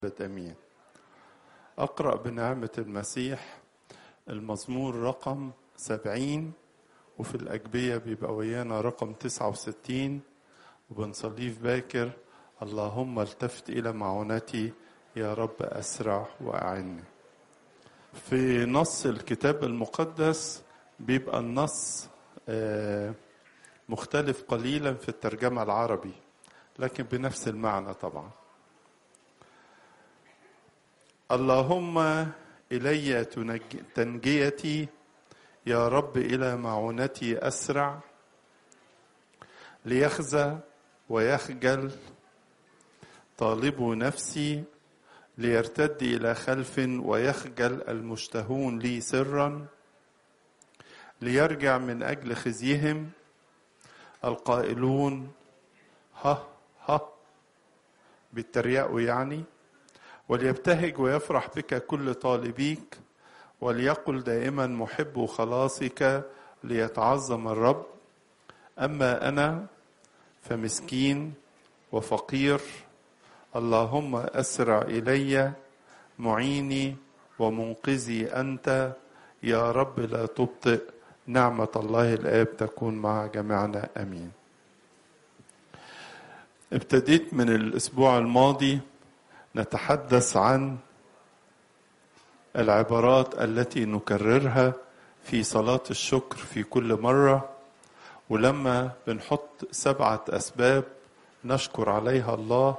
امين اقرا بنعمه المسيح المزمور رقم سبعين وفي الأجبية بيبقى ويانا رقم تسعة وستين وبنصليه في باكر اللهم التفت إلى معونتي يا رب أسرع وأعني في نص الكتاب المقدس بيبقى النص مختلف قليلا في الترجمة العربي لكن بنفس المعنى طبعا اللهم إلي تنجيتي يا رب إلى معونتي أسرع ليخزى ويخجل طالب نفسي ليرتد إلى خلف ويخجل المشتهون لي سرا ليرجع من أجل خزيهم القائلون ها ها بالترياء يعني وليبتهج ويفرح بك كل طالبيك وليقل دائما محب خلاصك ليتعظم الرب اما انا فمسكين وفقير اللهم اسرع الي معيني ومنقذي انت يا رب لا تبطئ نعمه الله الاب تكون مع جميعنا امين ابتديت من الاسبوع الماضي نتحدث عن العبارات التي نكررها في صلاة الشكر في كل مرة ولما بنحط سبعة أسباب نشكر عليها الله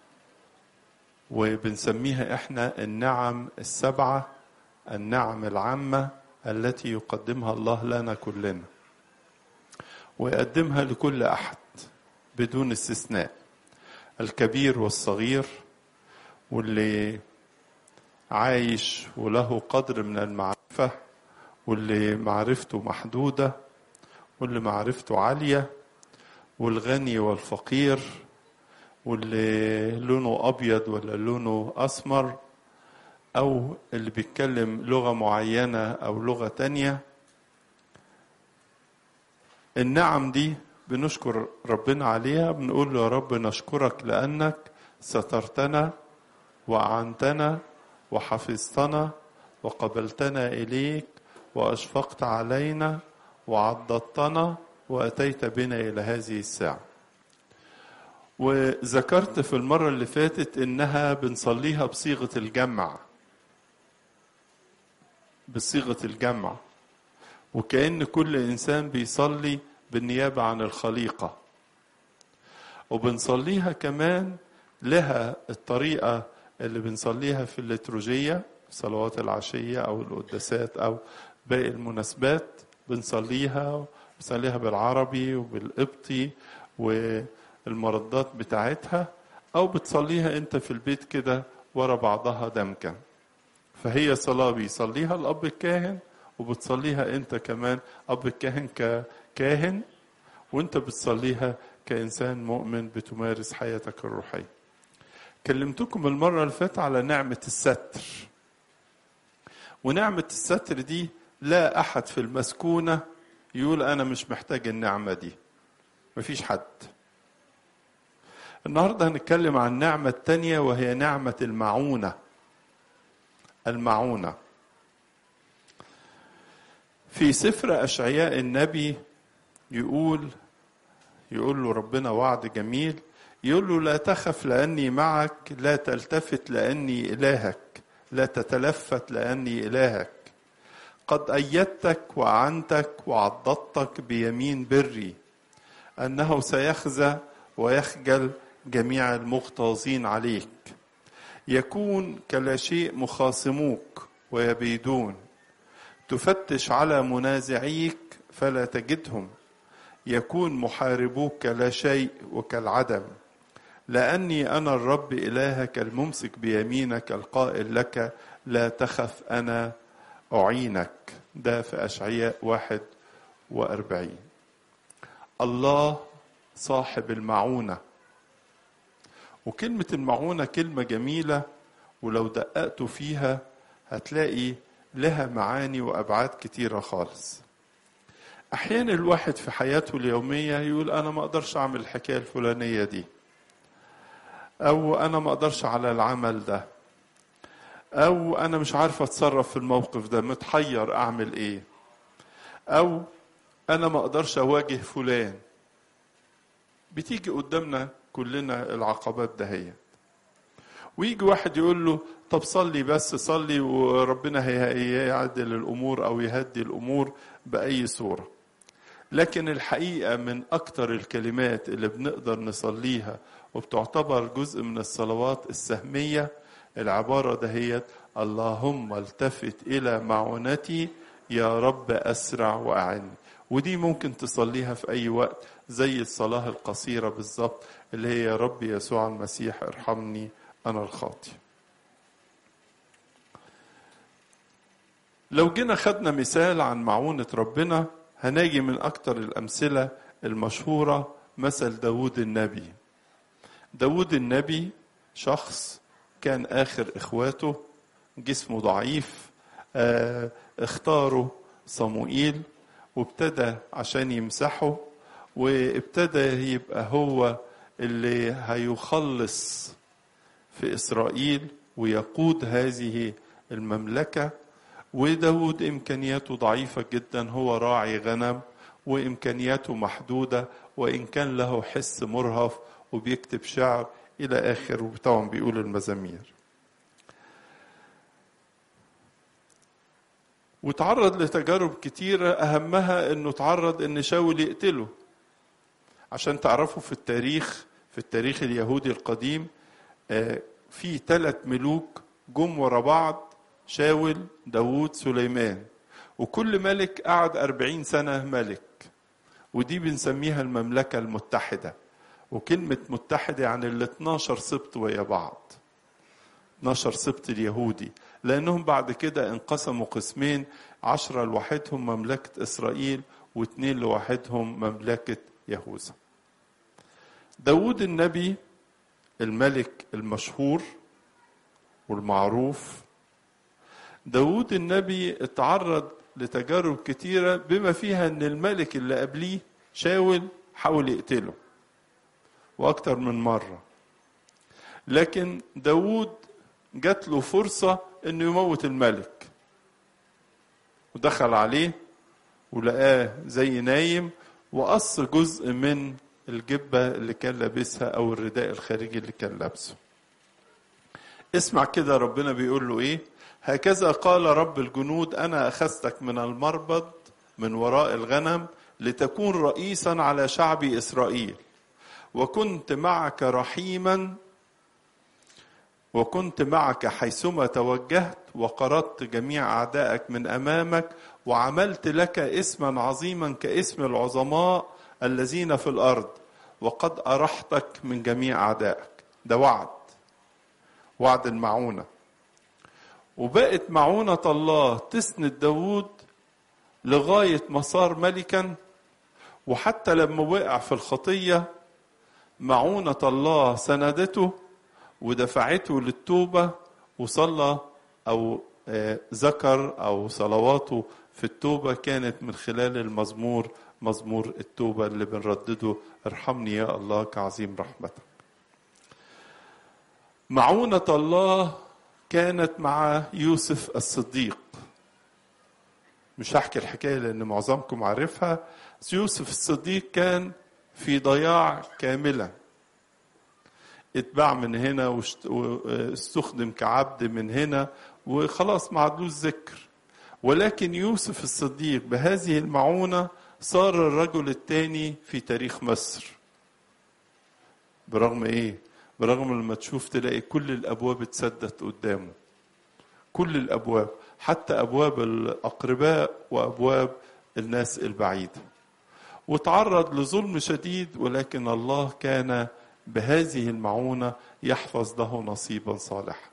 وبنسميها احنا النعم السبعة النعم العامة التي يقدمها الله لنا كلنا ويقدمها لكل أحد بدون استثناء الكبير والصغير واللي عايش وله قدر من المعرفة واللي معرفته محدودة واللي معرفته عالية والغني والفقير واللي لونه أبيض ولا لونه أسمر أو اللي بيتكلم لغة معينة أو لغة تانية النعم دي بنشكر ربنا عليها بنقول له يا رب نشكرك لأنك سترتنا وأعنتنا وحفظتنا وقبلتنا إليك وأشفقت علينا وعضدتنا وأتيت بنا إلى هذه الساعة وذكرت في المرة اللي فاتت إنها بنصليها بصيغة الجمع بصيغة الجمع وكأن كل إنسان بيصلي بالنيابة عن الخليقة وبنصليها كمان لها الطريقة اللي بنصليها في الليتروجية صلوات العشية أو القداسات أو باقي المناسبات بنصليها بنصليها بالعربي وبالقبطي والمردات بتاعتها أو بتصليها أنت في البيت كده ورا بعضها دمكا فهي صلاة بيصليها الأب الكاهن وبتصليها أنت كمان أب الكاهن ككاهن وأنت بتصليها كإنسان مؤمن بتمارس حياتك الروحية كلمتكم المرة اللي فاتت على نعمة الستر ونعمة الستر دي لا أحد في المسكونة يقول أنا مش محتاج النعمة دي مفيش حد النهاردة هنتكلم عن النعمة التانية وهي نعمة المعونة المعونة في سفر أشعياء النبي يقول يقول له ربنا وعد جميل يقول له لا تخف لأني معك لا تلتفت لأني إلهك لا تتلفت لأني إلهك قد أيدتك وأعنتك وعضدتك بيمين بري أنه سيخزى ويخجل جميع المغتاظين عليك يكون كلا شيء مخاصموك ويبيدون تفتش على منازعيك فلا تجدهم يكون محاربوك كلا شيء وكالعدم لأني أنا الرب إلهك الممسك بيمينك القائل لك لا تخف أنا أعينك ده في أشعياء واحد وأربعين الله صاحب المعونة وكلمة المعونة كلمة جميلة ولو دققتوا فيها هتلاقي لها معاني وأبعاد كتيرة خالص أحيانا الواحد في حياته اليومية يقول أنا ما أقدرش أعمل الحكاية الفلانية دي او انا ما اقدرش على العمل ده او انا مش عارف اتصرف في الموقف ده متحير اعمل ايه او انا ما اقدرش اواجه فلان بتيجي قدامنا كلنا العقبات دهيت ويجي واحد يقول له طب صلي بس صلي وربنا هيعدل الامور او يهدي الامور باي صوره لكن الحقيقه من اكتر الكلمات اللي بنقدر نصليها وبتعتبر جزء من الصلوات السهميه العباره دهيت اللهم التفت الى معونتي يا رب اسرع واعني ودي ممكن تصليها في اي وقت زي الصلاه القصيره بالظبط اللي هي يا رب يسوع المسيح ارحمني انا الخاطئ لو جينا خدنا مثال عن معونة ربنا هنجي من أكتر الأمثلة المشهورة مثل داود النبي داود النبي شخص كان آخر إخواته جسمه ضعيف آه اختاروا صموئيل وابتدى عشان يمسحه وابتدى يبقى هو اللي هيخلص في إسرائيل ويقود هذه المملكة وداود إمكانياته ضعيفة جدا هو راعي غنم وإمكانياته محدودة وإن كان له حس مرهف وبيكتب شعر إلى آخر وطبعا بيقول المزامير وتعرض لتجارب كتيرة أهمها أنه تعرض أن شاول يقتله عشان تعرفوا في التاريخ في التاريخ اليهودي القديم في ثلاث ملوك جم ورا بعض شاول داوود سليمان وكل ملك قعد أربعين سنة ملك ودي بنسميها المملكة المتحدة وكلمة متحدة يعني ال 12 سبط ويا بعض 12 سبط اليهودي لأنهم بعد كده انقسموا قسمين عشرة لوحدهم مملكة إسرائيل واثنين لوحدهم مملكة يهوذا داود النبي الملك المشهور والمعروف داود النبي اتعرض لتجارب كتيرة بما فيها ان الملك اللي قبليه شاول حاول يقتله واكتر من مرة لكن داود جات له فرصة انه يموت الملك ودخل عليه ولقاه زي نايم وقص جزء من الجبة اللي كان لابسها أو الرداء الخارجي اللي كان لابسه اسمع كده ربنا بيقول له إيه هكذا قال رب الجنود أنا أخذتك من المربض من وراء الغنم لتكون رئيسا على شعب إسرائيل وكنت معك رحيما وكنت معك حيثما توجهت وقرضت جميع أعدائك من أمامك وعملت لك اسما عظيما كاسم العظماء الذين في الارض وقد ارحتك من جميع اعدائك ده وعد وعد المعونه وبقت معونه الله تسند داوود لغايه ما صار ملكا وحتى لما وقع في الخطيه معونه الله سندته ودفعته للتوبه وصلى او ذكر او صلواته في التوبه كانت من خلال المزمور مزمور التوبة اللي بنردده ارحمني يا الله كعظيم رحمتك معونة الله كانت مع يوسف الصديق مش هحكي الحكاية لأن معظمكم عارفها يوسف الصديق كان في ضياع كاملا اتباع من هنا واستخدم كعبد من هنا وخلاص ما عدلوش ذكر ولكن يوسف الصديق بهذه المعونه صار الرجل الثاني في تاريخ مصر برغم ايه برغم لما تشوف تلاقي كل الابواب اتسدت قدامه كل الابواب حتى ابواب الاقرباء وابواب الناس البعيده وتعرض لظلم شديد ولكن الله كان بهذه المعونه يحفظ له نصيبا صالحا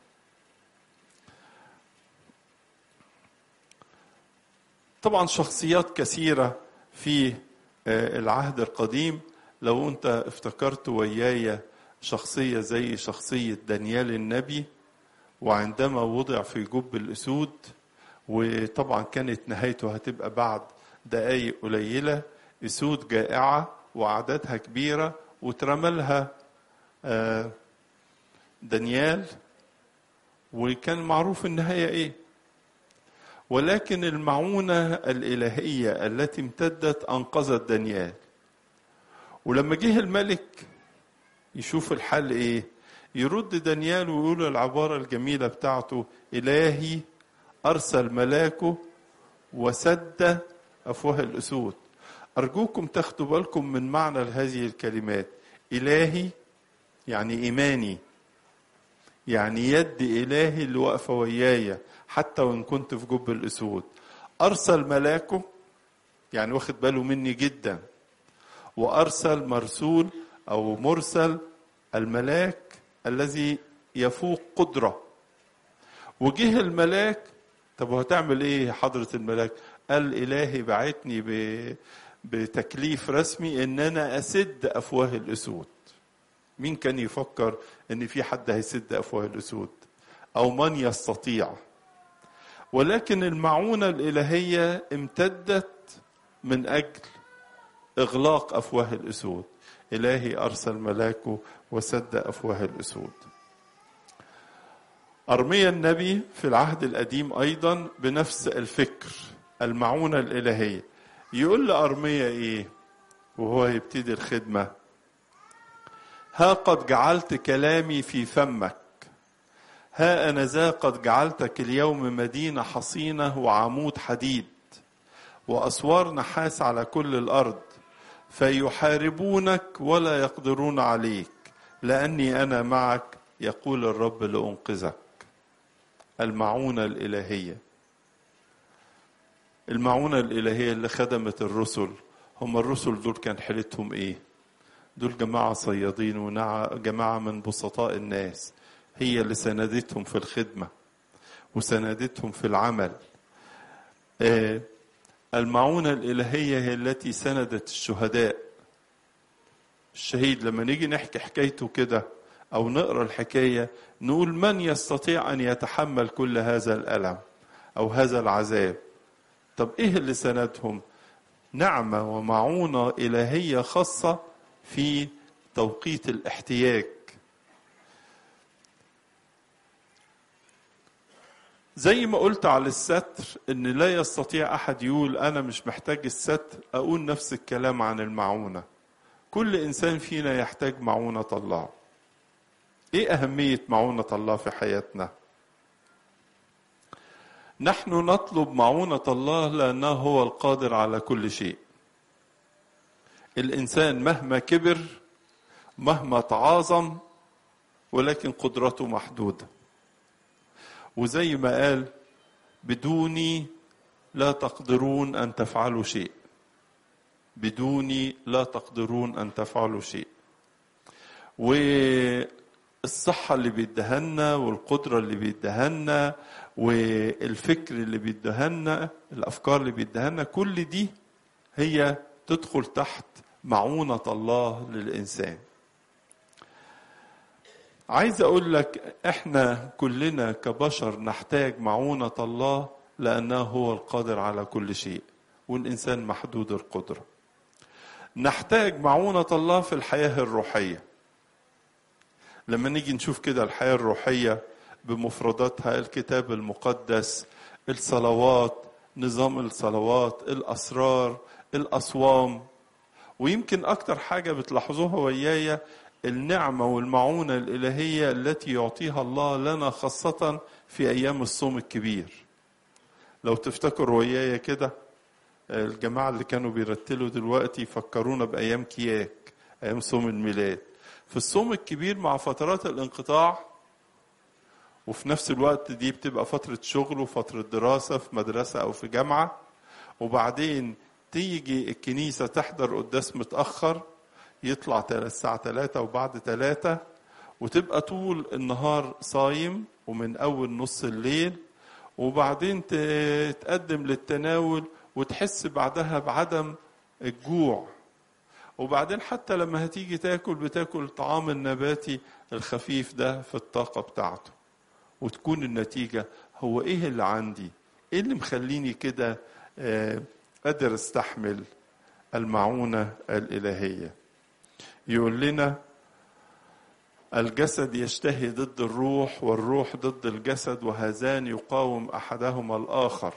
طبعا شخصيات كثيره في العهد القديم لو انت افتكرت وياي شخصية زي شخصية دانيال النبي وعندما وضع في جب الأسود وطبعا كانت نهايته هتبقى بعد دقايق قليلة أسود جائعة وأعدادها كبيرة وترملها دانيال وكان معروف النهاية إيه ولكن المعونة الإلهية التي امتدت أنقذت دانيال ولما جه الملك يشوف الحل إيه يرد دانيال ويقول العبارة الجميلة بتاعته إلهي أرسل ملاكه وسد أفواه الأسود أرجوكم تاخدوا بالكم من معنى هذه الكلمات إلهي يعني إيماني يعني يد إلهي اللي واقفة ويايا حتى وإن كنت في جب الأسود أرسل ملاكه يعني واخد باله مني جدا وأرسل مرسول أو مرسل الملاك الذي يفوق قدرة وجه الملاك طب وهتعمل ايه حضرة الملاك قال إلهي بعتني ب... بتكليف رسمي ان انا اسد افواه الاسود مين كان يفكر ان في حد هيسد افواه الاسود او من يستطيع ولكن المعونة الإلهية امتدت من أجل إغلاق أفواه الأسود إلهي أرسل ملاكه وسد أفواه الأسود أرميا النبي في العهد القديم أيضا بنفس الفكر المعونة الإلهية يقول لأرميا إيه وهو يبتدي الخدمة ها قد جعلت كلامي في فمك ها أنا ذا قد جعلتك اليوم مدينة حصينة وعمود حديد وأسوار نحاس على كل الأرض فيحاربونك ولا يقدرون عليك لأني أنا معك يقول الرب لأنقذك المعونة الإلهية المعونة الإلهية اللي خدمت الرسل هم الرسل دول كان حالتهم إيه دول جماعة صيادين وجماعة من بسطاء الناس هي اللي سندتهم في الخدمة وسندتهم في العمل آه المعونة الإلهية هي التي سندت الشهداء الشهيد لما نيجي نحكي حكايته كده أو نقرأ الحكاية نقول من يستطيع أن يتحمل كل هذا الألم أو هذا العذاب طب إيه اللي سندهم نعمة ومعونة إلهية خاصة في توقيت الاحتياج زي ما قلت على الستر ان لا يستطيع احد يقول انا مش محتاج الستر اقول نفس الكلام عن المعونه كل انسان فينا يحتاج معونه الله ايه اهميه معونه الله في حياتنا نحن نطلب معونه الله لانه هو القادر على كل شيء الانسان مهما كبر مهما تعاظم ولكن قدرته محدوده وزي ما قال بدوني لا تقدرون ان تفعلوا شيء بدوني لا تقدرون ان تفعلوا شيء والصحة اللي بيدهنا والقدرة اللي بيدهنا والفكر اللي بيدهنا الأفكار اللي بيدهنا كل دي هي تدخل تحت معونة الله للإنسان عايز اقول لك احنا كلنا كبشر نحتاج معونة الله لانه هو القادر على كل شيء والانسان محدود القدرة نحتاج معونة الله في الحياة الروحية لما نيجي نشوف كده الحياة الروحية بمفرداتها الكتاب المقدس الصلوات نظام الصلوات الأسرار الأصوام ويمكن أكتر حاجة بتلاحظوها ويايا النعمة والمعونة الإلهية التي يعطيها الله لنا خاصة في أيام الصوم الكبير لو تفتكروا ويايا كده الجماعة اللي كانوا بيرتلوا دلوقتي يفكرونا بأيام كياك أيام صوم الميلاد في الصوم الكبير مع فترات الانقطاع وفي نفس الوقت دي بتبقى فترة شغل وفترة دراسة في مدرسة أو في جامعة وبعدين تيجي الكنيسة تحضر قداس متأخر يطلع الساعة ثلاثة وبعد ثلاثة وتبقى طول النهار صايم ومن أول نص الليل وبعدين تقدم للتناول وتحس بعدها بعدم الجوع وبعدين حتى لما هتيجي تاكل بتاكل الطعام النباتي الخفيف ده في الطاقة بتاعته وتكون النتيجة هو ايه اللي عندي ايه اللي مخليني كده قادر استحمل المعونة الإلهية يقول لنا الجسد يشتهي ضد الروح والروح ضد الجسد وهذان يقاوم احدهما الاخر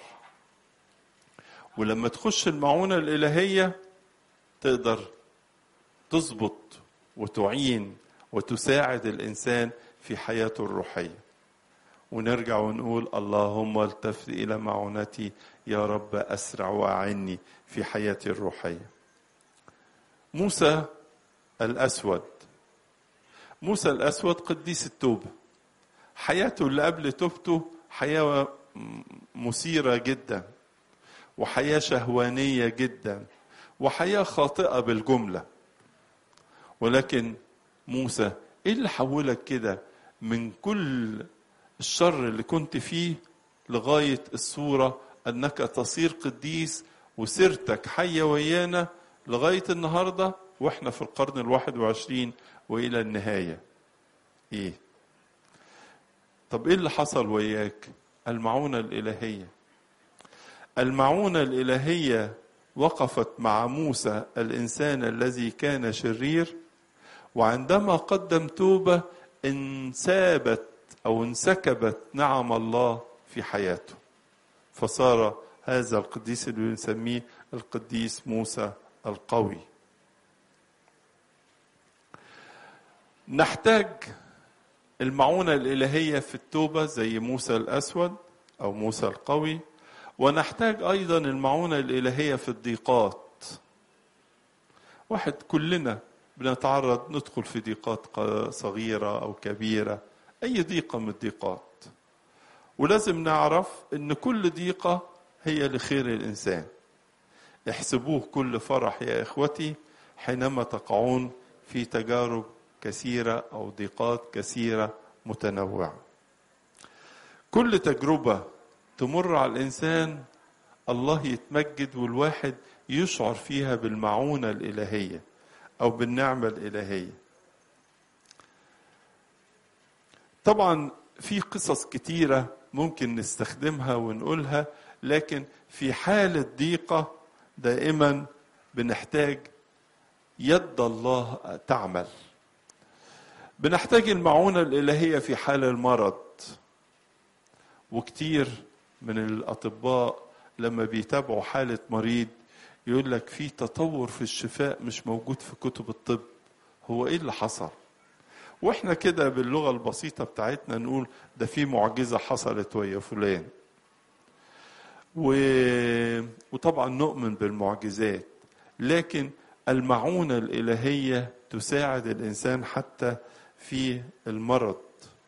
ولما تخش المعونه الالهيه تقدر تظبط وتعين وتساعد الانسان في حياته الروحيه ونرجع ونقول اللهم التفت الى معونتي يا رب اسرع واعني في حياتي الروحيه موسى الاسود موسى الاسود قديس التوبه حياته اللي قبل توبته حياه مثيره جدا وحياه شهوانيه جدا وحياه خاطئه بالجمله ولكن موسى ايه اللي حولك كده من كل الشر اللي كنت فيه لغايه الصوره انك تصير قديس وسيرتك حيه ويانا لغايه النهارده واحنا في القرن الواحد وعشرين والى النهايه ايه طب ايه اللي حصل وياك المعونه الالهيه المعونه الالهيه وقفت مع موسى الانسان الذي كان شرير وعندما قدم توبه انسابت او انسكبت نعم الله في حياته فصار هذا القديس اللي بنسميه القديس موسى القوي نحتاج المعونه الالهيه في التوبه زي موسى الاسود او موسى القوي ونحتاج ايضا المعونه الالهيه في الضيقات واحد كلنا بنتعرض ندخل في ضيقات صغيره او كبيره اي ضيقه من الضيقات ولازم نعرف ان كل ضيقه هي لخير الانسان احسبوه كل فرح يا اخوتي حينما تقعون في تجارب كثيره او ضيقات كثيره متنوعه كل تجربه تمر على الانسان الله يتمجد والواحد يشعر فيها بالمعونه الالهيه او بالنعمه الالهيه طبعا في قصص كتيره ممكن نستخدمها ونقولها لكن في حاله ضيقه دائما بنحتاج يد الله تعمل بنحتاج المعونه الالهيه في حال المرض وكتير من الاطباء لما بيتابعوا حاله مريض يقول لك في تطور في الشفاء مش موجود في كتب الطب هو ايه اللي حصل واحنا كده باللغه البسيطه بتاعتنا نقول ده في معجزه حصلت ويا فلان و... وطبعا نؤمن بالمعجزات لكن المعونه الالهيه تساعد الانسان حتى في المرض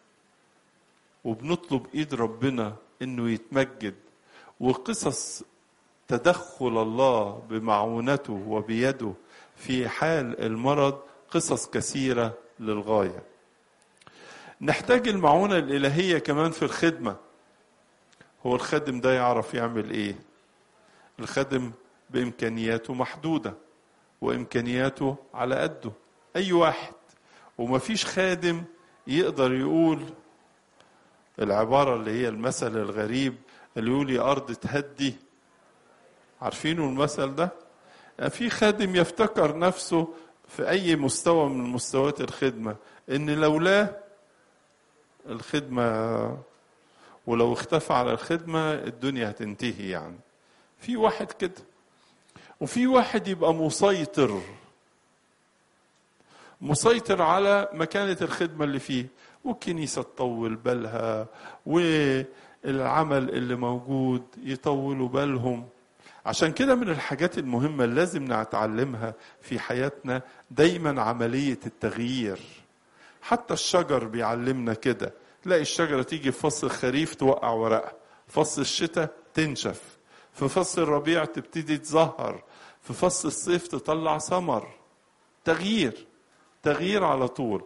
وبنطلب ايد ربنا انه يتمجد وقصص تدخل الله بمعونته وبيده في حال المرض قصص كثيره للغايه نحتاج المعونه الالهيه كمان في الخدمه هو الخادم ده يعرف يعمل ايه الخادم بامكانياته محدوده وامكانياته على قده اي واحد ومفيش خادم يقدر يقول العباره اللي هي المثل الغريب اللي يقول يا ارض تهدي عارفينه المثل ده في خادم يفتكر نفسه في اي مستوى من مستويات الخدمه ان لولاه الخدمه ولو اختفى على الخدمه الدنيا هتنتهي يعني في واحد كده وفي واحد يبقى مسيطر مسيطر على مكانة الخدمة اللي فيه والكنيسة تطول بالها والعمل اللي موجود يطولوا بالهم عشان كده من الحاجات المهمة اللي لازم نتعلمها في حياتنا دايما عملية التغيير حتى الشجر بيعلمنا كده تلاقي الشجرة تيجي في فصل الخريف توقع ورقها فصل الشتاء تنشف في فصل الربيع تبتدي تزهر في فصل الصيف تطلع ثمر تغيير تغيير على طول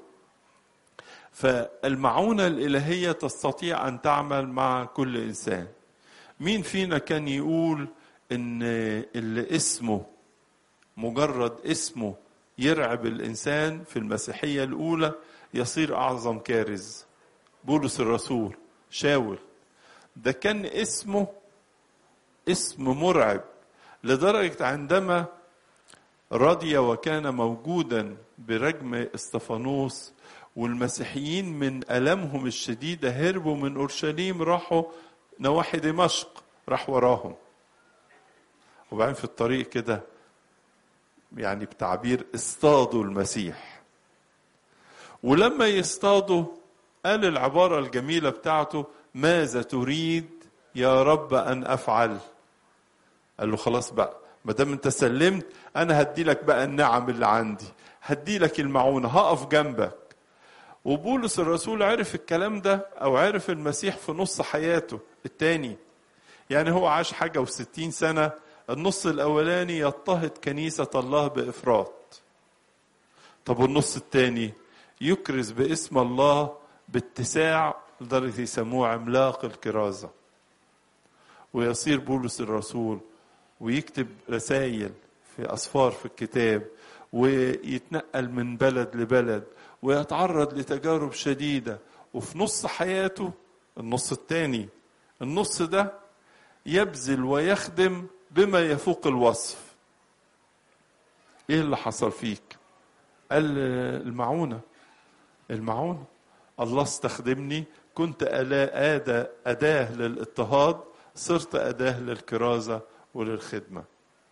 فالمعونة الإلهية تستطيع أن تعمل مع كل إنسان مين فينا كان يقول إن اللي اسمه مجرد اسمه يرعب الإنسان في المسيحية الأولى يصير أعظم كارز بولس الرسول شاول ده كان اسمه اسم مرعب لدرجة عندما رضي وكان موجودا برجم استفانوس والمسيحيين من ألمهم الشديدة هربوا من أورشليم راحوا نواحي دمشق راح وراهم وبعدين في الطريق كده يعني بتعبير اصطادوا المسيح ولما يصطادوا قال العبارة الجميلة بتاعته ماذا تريد يا رب أن أفعل قال له خلاص بقى ما دام انت سلمت انا هدي لك بقى النعم اللي عندي هدي لك المعونه هقف جنبك وبولس الرسول عرف الكلام ده او عرف المسيح في نص حياته التاني يعني هو عاش حاجه وستين سنه النص الاولاني يضطهد كنيسه الله بافراط طب والنص التاني يكرز باسم الله باتساع لدرجه يسموه عملاق الكرازه ويصير بولس الرسول ويكتب رسائل في أسفار في الكتاب ويتنقل من بلد لبلد ويتعرض لتجارب شديدة وفي نص حياته النص الثاني النص ده يبذل ويخدم بما يفوق الوصف ايه اللي حصل فيك قال المعونة المعونة الله استخدمني كنت أداة أداة للاضطهاد صرت أداة للكرازة وللخدمة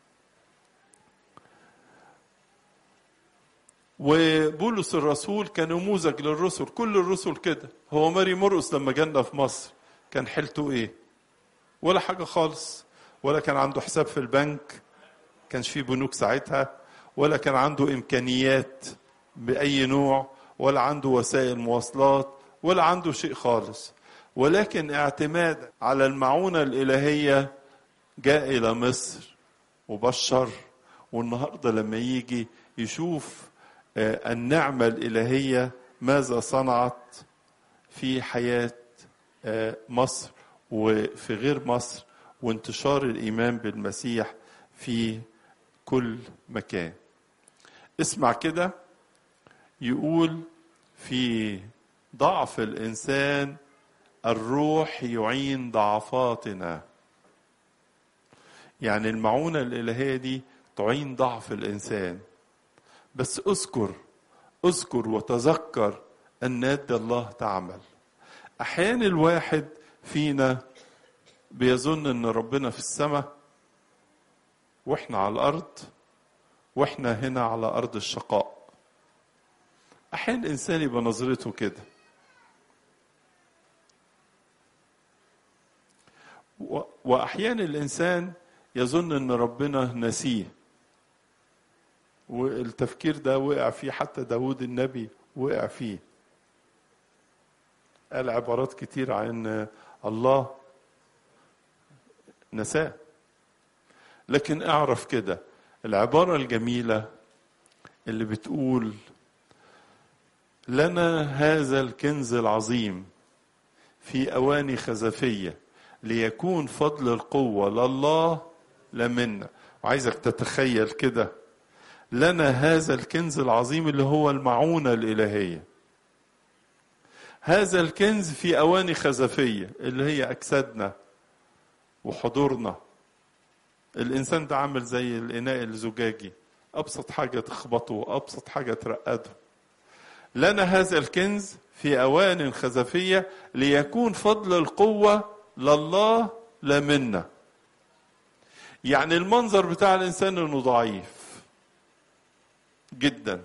وبولس الرسول كان نموذج للرسل كل الرسل كده هو ماري مرقس لما جانا في مصر كان حيلته ايه ولا حاجة خالص ولا كان عنده حساب في البنك كانش فيه بنوك ساعتها ولا كان عنده إمكانيات بأي نوع ولا عنده وسائل مواصلات ولا عنده شيء خالص ولكن اعتماد على المعونة الإلهية جاء إلى مصر وبشر والنهاردة لما يجي يشوف النعمة الإلهية ماذا صنعت في حياة مصر وفي غير مصر وانتشار الإيمان بالمسيح في كل مكان اسمع كده يقول في ضعف الإنسان الروح يعين ضعفاتنا يعني المعونة الإلهية دي تعين ضعف الإنسان بس اذكر اذكر وتذكر أن يد الله تعمل أحيانا الواحد فينا بيظن أن ربنا في السماء وإحنا على الأرض وإحنا هنا على أرض الشقاء أحيانا الإنسان يبقى نظرته كده وأحيانا الإنسان يظن أن ربنا نسيه والتفكير ده وقع فيه حتى داود النبي وقع فيه قال عبارات كتير عن الله نساه لكن اعرف كده العبارة الجميلة اللي بتقول لنا هذا الكنز العظيم في أواني خزفية ليكون فضل القوة لله لا منا وعايزك تتخيل كده لنا هذا الكنز العظيم اللي هو المعونة الإلهية هذا الكنز في أواني خزفية اللي هي أجسادنا وحضورنا الإنسان ده عامل زي الإناء الزجاجي أبسط حاجة تخبطه أبسط حاجة ترقده لنا هذا الكنز في أوان خزفية ليكون فضل القوة لله لا منا يعني المنظر بتاع الإنسان إنه ضعيف جدا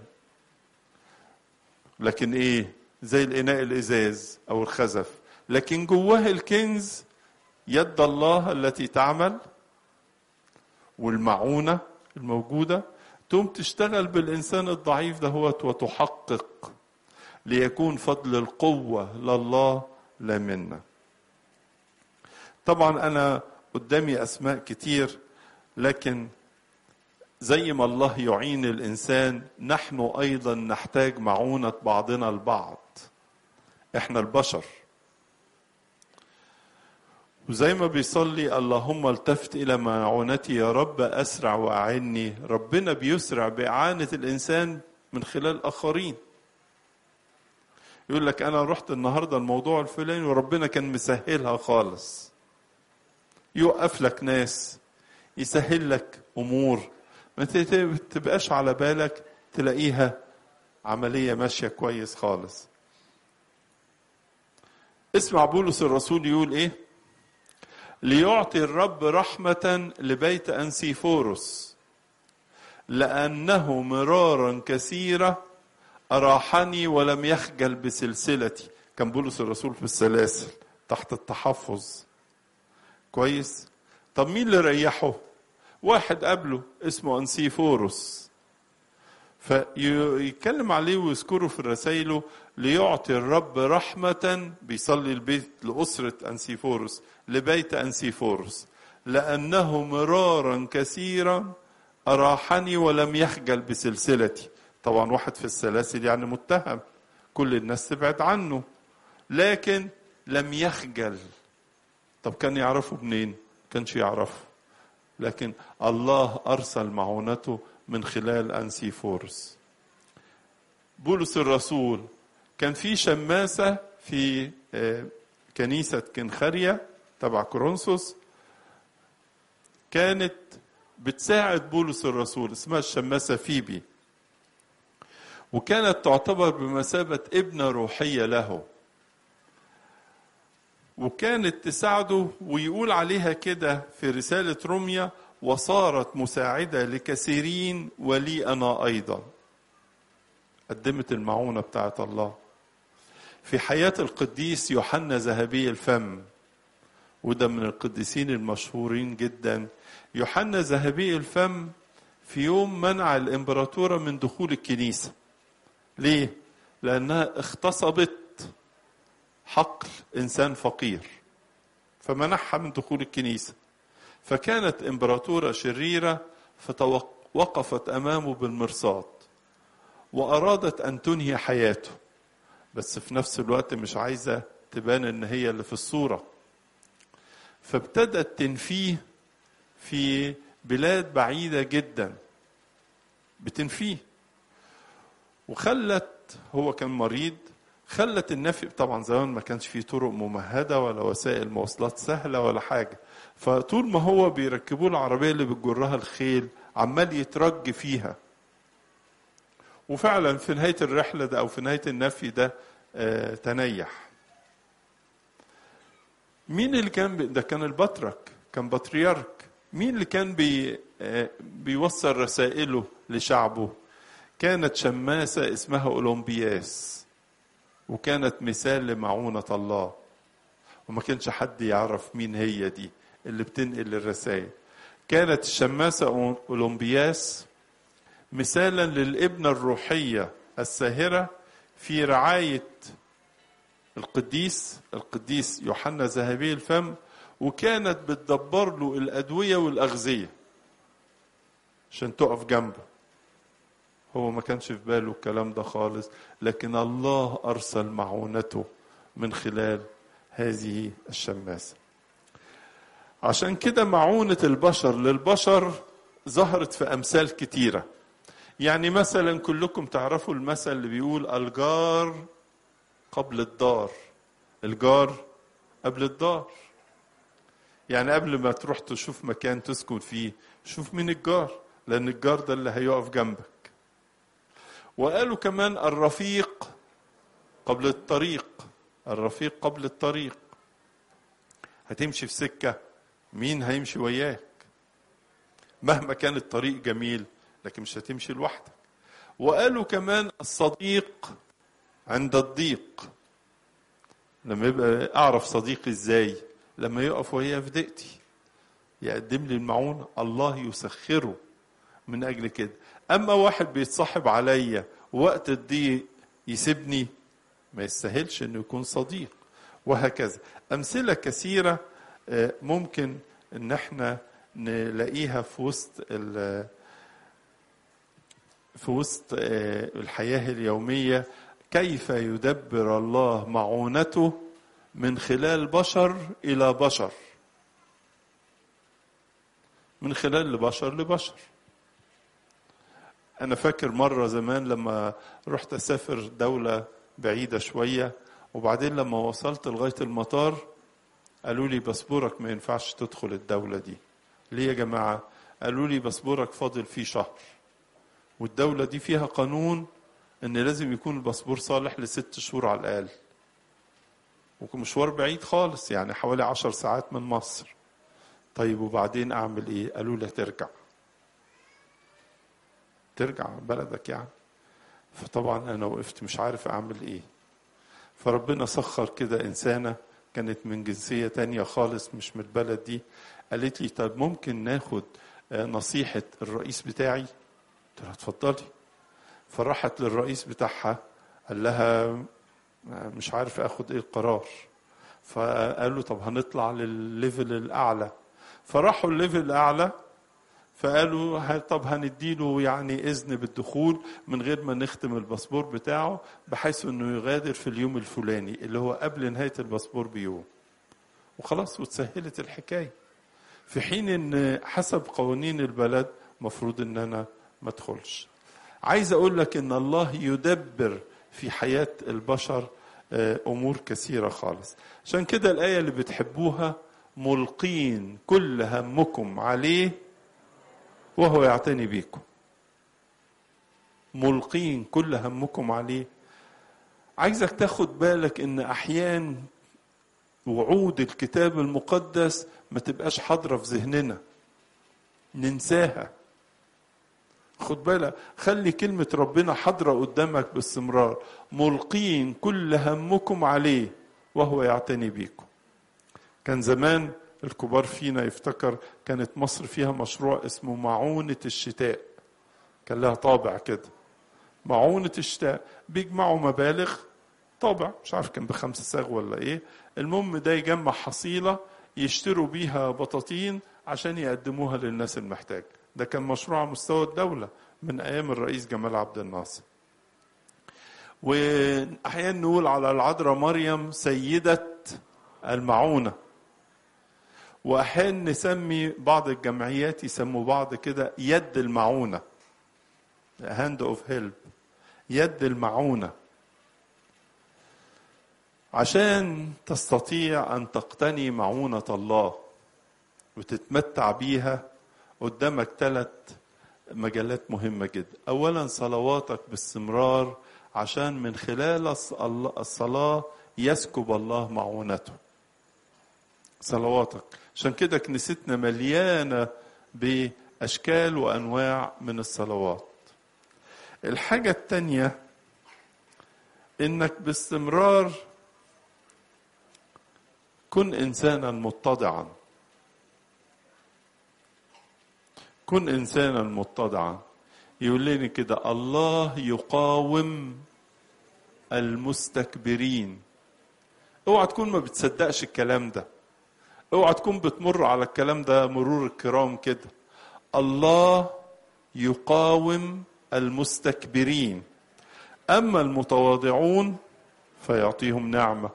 لكن ايه زي الاناء الازاز او الخزف لكن جواه الكنز يد الله التي تعمل والمعونه الموجوده تقوم تشتغل بالانسان الضعيف دهوت وتحقق ليكون فضل القوه لله لا منا طبعا انا قدامي اسماء كتير لكن زي ما الله يعين الانسان نحن ايضا نحتاج معونه بعضنا البعض احنا البشر وزي ما بيصلي اللهم التفت الى معونتي يا رب اسرع واعني ربنا بيسرع باعانه الانسان من خلال اخرين يقول لك انا رحت النهارده الموضوع الفلاني وربنا كان مسهلها خالص يوقف لك ناس يسهل لك امور ما تبقاش على بالك تلاقيها عملية ماشية كويس خالص اسمع بولس الرسول يقول ايه ليعطي الرب رحمة لبيت أنسيفوروس لأنه مرارا كثيرة أراحني ولم يخجل بسلسلتي كان بولس الرسول في السلاسل تحت التحفظ كويس طب مين اللي ريحه واحد قبله اسمه أنسيفوروس فيتكلم عليه ويذكره في رسائله ليعطي الرب رحمة بيصلي البيت لأسرة أنسيفوروس لبيت أنسيفوروس لأنه مرارا كثيرا أراحني ولم يخجل بسلسلتي طبعا واحد في السلاسل يعني متهم كل الناس تبعد عنه لكن لم يخجل طب كان يعرفه منين كانش يعرفه لكن الله أرسل معونته من خلال أنسيفورس بولس الرسول كان في شماسة في كنيسة كنخرية تبع كورنثوس كانت بتساعد بولس الرسول اسمها الشماسة فيبي وكانت تعتبر بمثابة ابنة روحية له وكانت تساعده ويقول عليها كده في رسالة روميا وصارت مساعدة لكثيرين ولي أنا أيضا قدمت المعونة بتاعت الله في حياة القديس يوحنا ذهبي الفم وده من القديسين المشهورين جدا يوحنا ذهبي الفم في يوم منع الإمبراطورة من دخول الكنيسة ليه؟ لأنها اغتصبت حقل إنسان فقير فمنعها من دخول الكنيسة فكانت إمبراطورة شريرة فوقفت أمامه بالمرصاد وأرادت أن تنهي حياته بس في نفس الوقت مش عايزة تبان إن هي اللي في الصورة فابتدت تنفيه في بلاد بعيدة جدا بتنفيه وخلت هو كان مريض خلت النفي طبعا زمان ما كانش فيه طرق ممهدة ولا وسائل مواصلات سهلة ولا حاجة فطول ما هو بيركبوه العربية اللي بتجرها الخيل عمال يترج فيها وفعلا في نهاية الرحلة ده أو في نهاية النفي ده آه تنيح مين اللي كان بي... ده كان البطرك كان بطريرك مين اللي كان بي... آه بيوصل رسائله لشعبه كانت شماسة اسمها أولمبياس وكانت مثال لمعونة الله وما كانش حد يعرف مين هي دي اللي بتنقل الرسائل كانت الشماسة أولمبياس مثالا للابنة الروحية الساهرة في رعاية القديس القديس يوحنا ذهبي الفم وكانت بتدبر له الأدوية والأغذية عشان تقف جنبه هو ما كانش في باله الكلام ده خالص لكن الله أرسل معونته من خلال هذه الشماسة عشان كده معونة البشر للبشر ظهرت في أمثال كتيرة يعني مثلا كلكم تعرفوا المثل اللي بيقول الجار قبل الدار الجار قبل الدار يعني قبل ما تروح تشوف مكان تسكن فيه شوف مين الجار لأن الجار ده اللي هيقف جنبك وقالوا كمان الرفيق قبل الطريق الرفيق قبل الطريق هتمشي في سكة مين هيمشي وياك مهما كان الطريق جميل لكن مش هتمشي لوحدك وقالوا كمان الصديق عند الضيق لما يبقى اعرف صديقي ازاي لما يقف وهي في ضيقتي يقدم لي المعونة الله يسخره من اجل كده اما واحد بيتصاحب عليا وقت الضيق يسيبني ما يستاهلش انه يكون صديق وهكذا امثله كثيره ممكن ان احنا نلاقيها في وسط في وسط الحياه اليوميه كيف يدبر الله معونته من خلال بشر الى بشر من خلال بشر لبشر أنا فاكر مرة زمان لما رحت أسافر دولة بعيدة شوية وبعدين لما وصلت لغاية المطار قالوا لي باسبورك ما ينفعش تدخل الدولة دي ليه يا جماعة قالوا لي باسبورك فاضل فيه شهر والدولة دي فيها قانون ان لازم يكون الباسبور صالح لست شهور على الاقل ومشوار بعيد خالص يعني حوالي عشر ساعات من مصر طيب وبعدين اعمل ايه قالوا لي ترجع ترجع بلدك يعني فطبعا انا وقفت مش عارف اعمل ايه فربنا سخر كده انسانه كانت من جنسيه تانية خالص مش من البلد دي قالت لي طب ممكن ناخد نصيحه الرئيس بتاعي قلت لها اتفضلي فراحت للرئيس بتاعها قال لها مش عارف اخد ايه القرار فقال له طب هنطلع للليفل الاعلى فراحوا الليفل الاعلى فقالوا طب هنديله يعني اذن بالدخول من غير ما نختم الباسبور بتاعه بحيث انه يغادر في اليوم الفلاني اللي هو قبل نهايه الباسبور بيوم وخلاص وتسهلت الحكايه في حين ان حسب قوانين البلد مفروض ان انا ما ادخلش عايز اقول لك ان الله يدبر في حياه البشر امور كثيره خالص عشان كده الايه اللي بتحبوها ملقين كل همكم عليه وهو يعتني بيكم ملقين كل همكم عليه عايزك تاخد بالك ان احيان وعود الكتاب المقدس ما تبقاش حاضره في ذهننا ننساها خد بالك خلي كلمة ربنا حاضرة قدامك باستمرار ملقين كل همكم عليه وهو يعتني بيكم كان زمان الكبار فينا يفتكر كانت مصر فيها مشروع اسمه معونة الشتاء كان لها طابع كده معونة الشتاء بيجمعوا مبالغ طابع مش عارف كان بخمسة ساغ ولا ايه المهم ده يجمع حصيلة يشتروا بيها بطاطين عشان يقدموها للناس المحتاجة ده كان مشروع على مستوى الدولة من أيام الرئيس جمال عبد الناصر وأحيانا نقول على العذراء مريم سيدة المعونة وأحيانا نسمي بعض الجمعيات يسموا بعض كده يد المعونة هاند اوف هيلب يد المعونة عشان تستطيع أن تقتني معونة الله وتتمتع بيها قدامك ثلاث مجالات مهمة جدا أولا صلواتك باستمرار عشان من خلال الصلاة يسكب الله معونته صلواتك عشان كده كنيستنا مليانة بأشكال وأنواع من الصلوات الحاجة التانية إنك باستمرار كن إنسانا متضعا كن انسانا متضعا يقول لنا كده الله يقاوم المستكبرين اوعى تكون ما بتصدقش الكلام ده اوعى تكون بتمر على الكلام ده مرور الكرام كده الله يقاوم المستكبرين اما المتواضعون فيعطيهم نعمه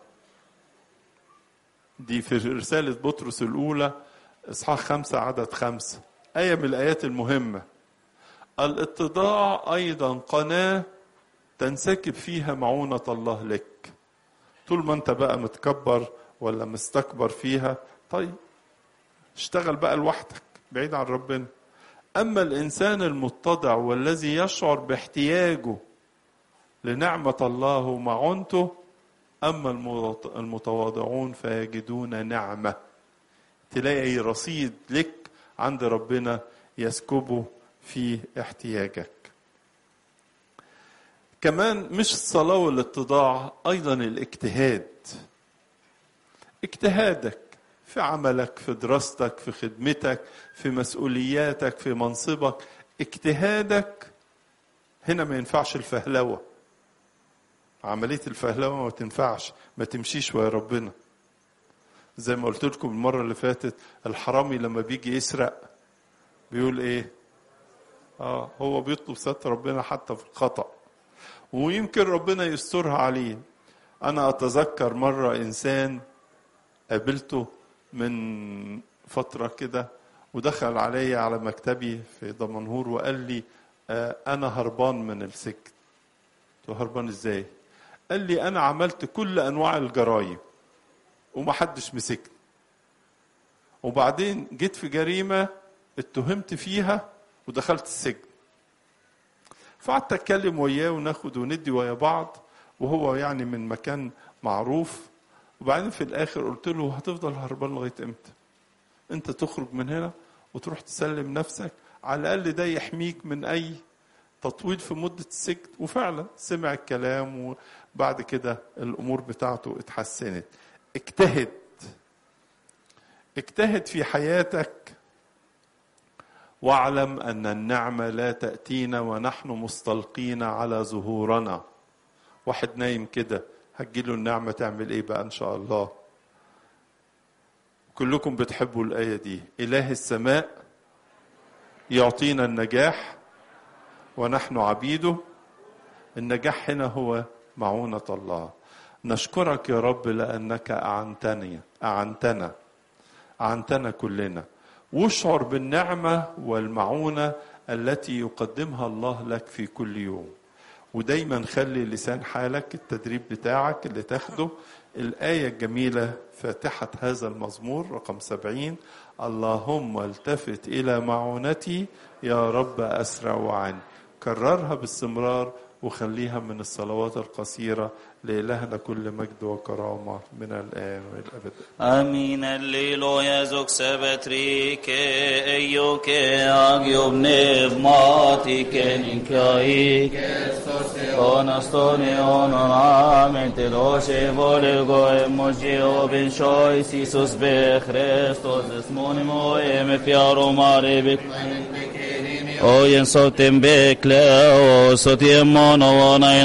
دي في رساله بطرس الاولى اصحاح خمسه عدد خمسه آية من الآيات المهمة الاتضاع أيضا قناة تنسكب فيها معونة الله لك طول ما أنت بقى متكبر ولا مستكبر فيها طيب اشتغل بقى لوحدك بعيد عن ربنا أما الإنسان المتضع والذي يشعر باحتياجه لنعمة الله ومعونته أما المتواضعون فيجدون نعمة تلاقي رصيد لك عند ربنا يسكبه في احتياجك كمان مش الصلاة والاتضاع أيضا الاجتهاد اجتهادك في عملك في دراستك في خدمتك في مسؤولياتك في منصبك اجتهادك هنا ما ينفعش الفهلوة عملية الفهلوة ما تنفعش ما تمشيش ويا ربنا زي ما قلت لكم المرة اللي فاتت الحرامي لما بيجي يسرق بيقول ايه اه هو بيطلب ستر ربنا حتى في الخطأ ويمكن ربنا يسترها عليه انا اتذكر مرة انسان قابلته من فترة كده ودخل علي على مكتبي في دمنهور وقال لي آه انا هربان من السجن قلت هربان ازاي قال لي انا عملت كل انواع الجرائم ومحدش مسكني وبعدين جيت في جريمة اتهمت فيها ودخلت السجن فقعدت اتكلم وياه وناخد وندي ويا بعض وهو يعني من مكان معروف وبعدين في الاخر قلت له هتفضل هربان لغايه امتى انت تخرج من هنا وتروح تسلم نفسك على الاقل ده يحميك من اي تطويل في مده السجن وفعلا سمع الكلام وبعد كده الامور بتاعته اتحسنت اجتهد اجتهد في حياتك واعلم ان النعمه لا تاتينا ونحن مستلقين على ظهورنا واحد نايم كده هتجيله النعمه تعمل ايه بقى ان شاء الله كلكم بتحبوا الايه دي اله السماء يعطينا النجاح ونحن عبيده النجاح هنا هو معونه الله نشكرك يا رب لانك اعنتني اعنتنا اعنتنا كلنا واشعر بالنعمه والمعونه التي يقدمها الله لك في كل يوم ودايما خلي لسان حالك التدريب بتاعك اللي تاخده الآية الجميلة فاتحة هذا المزمور رقم سبعين اللهم التفت إلى معونتي يا رب أسرع عني كررها باستمرار وخليها من الصلوات القصيرة لإلهنا كل مجد وكرامة من الآن والأبد Amin Alleluia zuxebetrike eioke agium pneumatike nikai Onastone onon amen te doshe volgo emogio ben shois Isus be Christos esmonimo em fiaro mare be O yen sotem be kleo sotiem mono